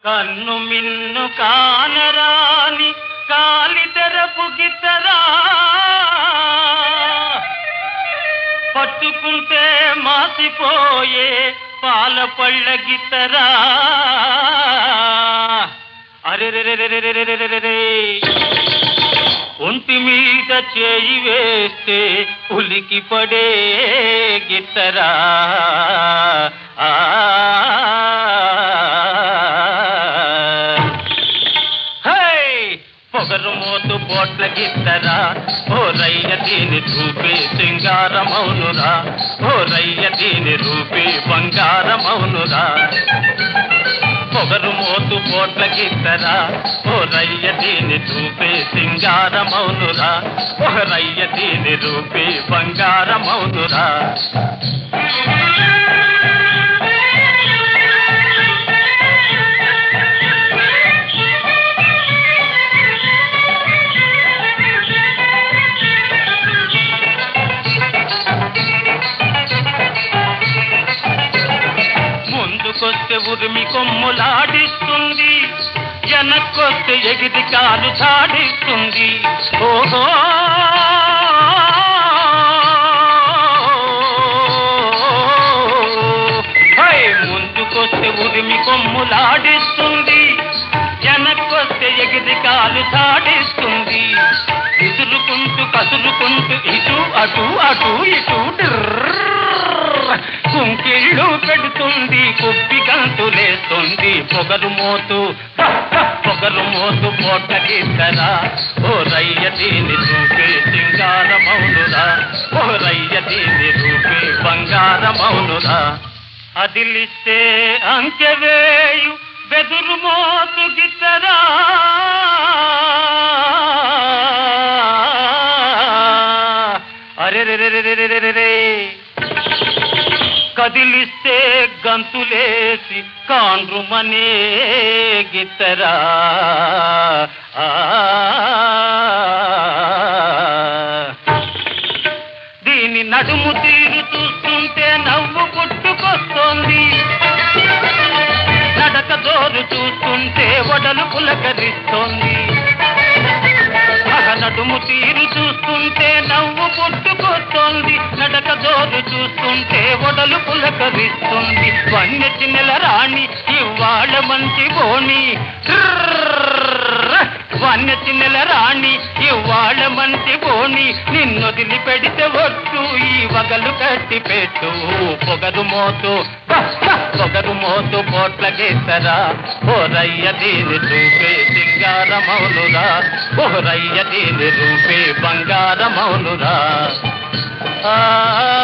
కన్ను మిన్ను కానరాని కాలితెరపు గిత్తరా పట్టుకుంటే మాసిపోయే పాల పళ్ళ గిత్తరా అరెరెరెరెరెరెరెరెరెరె ఒంటి మీద చేయి వేస్తే ఉలికి పడే గిత్తరా ఆ హై! పొగరు మోతు పోట్ల గిత్తరా ఓ రయ్య దీని రూపే సింగారమౌనురా ఓ రయ్య దీని రూపే బంగారమౌనురా పొగరు మోతు పోట్ల గిత్తరా ఓ రయ్య దీని రూపే సింగారమౌనురా ఓ రయ్య దీని రూపే బంగారమౌనురా ముందుకొస్తే ఉరిమి కొమ్ములాడిస్తుంది వెనక్కొస్తే ఎగిరి కాలు చాడిస్తుంది ఓహో హై! ముందుకొస్తే ఉరిమి కొమ్ములాడిస్తుంది వెనక్కొస్తే ఎగిరి కాలు చాడిస్తుంది విసురుకుంటూ కసురుకుంటూ ఇటు అటు అటు ఇటు డిర్ర్. కుంకిళ్ళు పెడుతుంది కుప్పి గంతులేస్తుంది పొగరు మోతు హ, హ, పొగరు మోతు పోట గీతరా ఓ రయ్య దీని రూపే సింగారమౌనురా ఓ రయ్య దీని రూపే బంగారమౌనురా అదిలిస్తే అంకెవేయు బెదురు మోతు గిత్తరా అరెరెరెరెరెరెరెరే కదిలిస్తే గంతులేసి కాండ్రుమనే గిత్తరా ఆ. దీని నడుము తీరు చూస్తుంటే నవ్వు పుట్టుకొస్తోంది నడక జోరు చూస్తుంటే వడలు పులకరిస్తోంది అహ నడుము తీరు చూస్తుంటే నవ్వు పుట్టుకొస్తోంది నడక జోరు చూస్తుంటే ఒడలు పులకరిస్తుంది వన్య చిన్నెల రాణి ఇవాళ మంచి బోణి వన్య చిన్నెల రాణి ఇవాళ మంచి బోణి నిన్నొదిలి పెడితే వద్దు ఈ వగలు కట్టి పెట్టు పొగరు మోతు హ, హ, పొగరు మోతు పోట్ల గీతరా ఓ రయ్య దీని చూపే సింగారమౌనురా ఓ రయ్య దీని రూపే బంగారమౌనురా ఆ